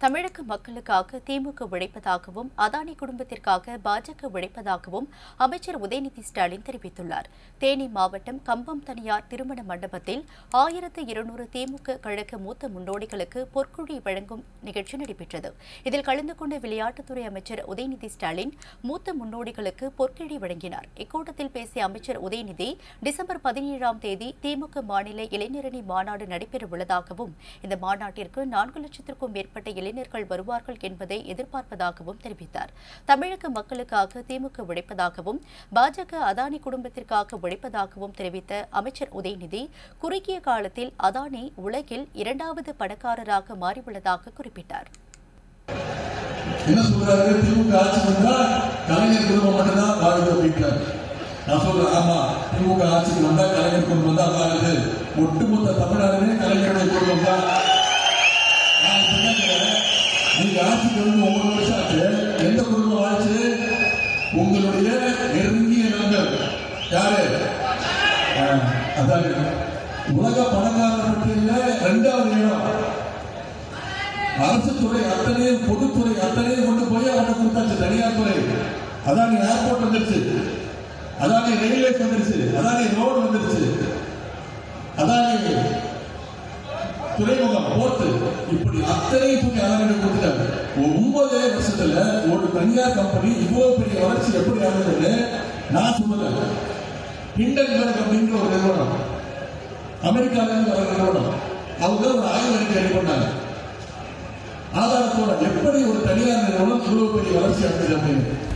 தமிழக மக்களுக்காக திமுக உழைப்பதாகவும் அதானி குடும்பத்திற்காக பாஜக உழைப்பதாகவும் அமைச்சர் உதயநிதி ஸ்டாலின் தெரிவித்துள்ளார் தேனி மாவட்டம் கம்பம் தனியார் திருமண மண்டபத்தில் ஆயிரத்து இருநூறு திமுக கழக மூத்த முன்னோடிகளுக்கு பொற்குழி வழங்கும் நிகழ்ச்சி நடைபெற்றது இதில் கலந்து கொண்ட விளையாட்டுத்துறை அமைச்சர் உதயநிதி ஸ்டாலின் மூத்த முன்னோடிகளுக்கு பொற்கிழி வழங்கினார் இக்கூட்டத்தில் பேசிய அமைச்சர் உதயநிதி டிசம்பர் பதினேழாம் தேதி திமுக மாநில இளைஞரணி மாநாடு நடைபெறவுள்ளதாகவும் இந்த மாநாட்டிற்கு நான்கு லட்சத்திற்கும் மேற்பட்ட இளைஞர்கள் வருவார்கள் என்பதை எதிர்பார்ப்பதாகவும் தெரிவித்தார் தமிழக மக்களுக்காக திமுக உழைப்பதாகவும் பாஜக அதானி குடும்பத்திற்காக உழைப்பதாகவும் தெரிவித்த அமைச்சர் உதயநிதி குறுகிய காலத்தில் அதானி உலகில் இரண்டாவது பணக்காரராக மாறியுள்ளதாக குறிப்பிட்டார் என்ன சொல்றாரு திமுக ஆட்சி வந்தா கலைஞர் குடும்பம் மட்டும்தான் வாழுது அப்படின்றாரு நான் சொல்றேன் ஆமா திமுக ஆட்சிக்கு வந்தா கலைஞர் குடும்பம் தான் வாழுது ஒட்டுமொத்த தமிழ்நாடுமே கலைஞருடைய குடும்பம் தான் நான் இப்ப கேட்கிறேன், நீங்க ஆட்சிக்கு வந்து ஒன்பது வருஷம் ஆச்சு எந்த குடும்பம் ஆச்சு உங்களுடைய நெருங்கிய நண்பர் யாரு ஆ, அதான் உலக பணக்கார பட்டியல ரெண்டாவது இடம் அரசு துறை அத்தனையும் பொதுத்துறை அத்தனையும் கொண்டு போய் அவனை கொடுத்தாச்சு தனியார் துறை அதானி ஏர்போர்ட் வந்துருச்சு அதானி ரயில்வே வந்துருச்சு அதானி ரோடு வந்துருச்சு அதானி துறைமுகம் போர்ட்டு இப்படி அத்தனையும் தூக்கி அதானி கொடுத்துட்டாங்க ஒன்பதே வருஷத்துல ஒரு தனியார் கம்பெனி இவ்வளவு பெரிய வளர்ச்சி எப்படி ஆகுதுன்னு நான் சொல்லல ஹிண்டன்பர்க் அப்படின்ற ஒரு நிறுவனம் அமெரிக்கால இருந்து வர நிறுவனம் அவங்க ஒரு ஆய்வு அறிக்கை ரெடி பண்ணாங்க ஆதாரத்தோட எப்படி ஒரு தனியார் நிறுவனம் இவ்வளவு பெரிய வளர்ச்சி அடைஞ்சது அப்படின்னு